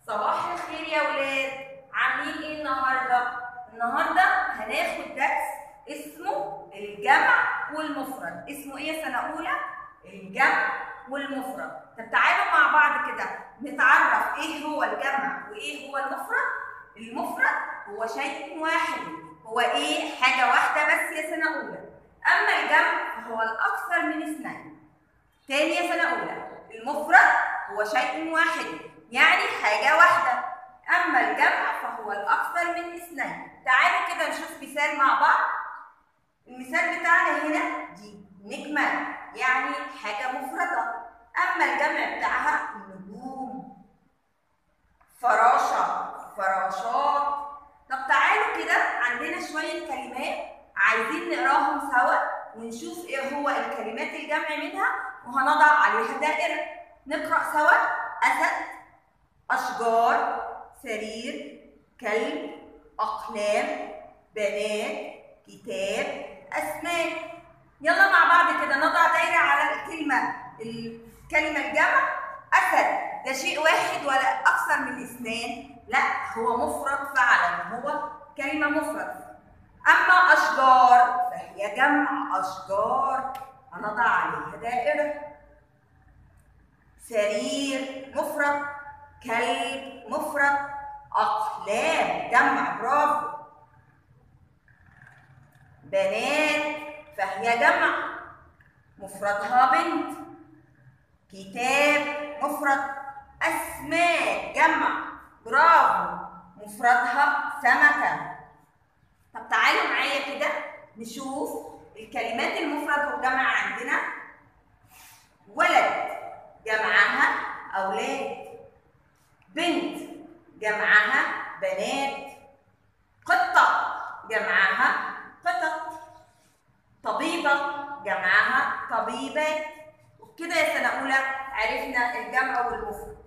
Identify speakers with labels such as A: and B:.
A: صباح الخير يا ولاد عاملين ايه النهارده النهارده هناخد درس اسمه الجمع والمفرد اسمه ايه يا سنه اولى الجمع والمفرد طب تعالوا مع بعض كده نتعرف ايه هو الجمع وايه هو المفرد المفرد هو شيء واحد هو ايه حاجه واحده بس يا سنه اولى اما الجمع فهو الاكثر من اثنين تاني يا سنه اولى المفرد هو شيء واحد يعني حاجة واحدة أما الجمع فهو الأكثر من اثنين تعالوا كده نشوف مثال مع بعض المثال بتاعنا هنا دي نجمة يعني حاجة مفردة أما الجمع بتاعها نجوم فراشة فراشات طب تعالوا كده عندنا شوية كلمات عايزين نقراهم سوا ونشوف ايه هو الكلمات الجمع منها وهنضع عليها دائرة نقرأ سوا أسد أشجار سرير كلب أقلام بنات كتاب أسماك يلا مع بعض كده نضع دايرة على الكلمة الكلمة الجمع أسد ده شيء واحد ولا أكثر من اثنين لا هو مفرد فعلا هو كلمة مفرد أما أشجار فهي جمع أشجار هنضع عليها دائرة سرير مفرد كلب مفرد أقلام جمع برافو بنات فهي جمع مفردها بنت كتاب مفرد أسماك جمع برافو مفردها سمكة طب تعالوا معايا كده نشوف الكلمات المفرد والجمع عندنا ولد جمعها أولاد بنت جمعها بنات قطة جمعها قطط طبيبة جمعها طبيبات وكده يا سنة أولى عرفنا الجمع والمفرد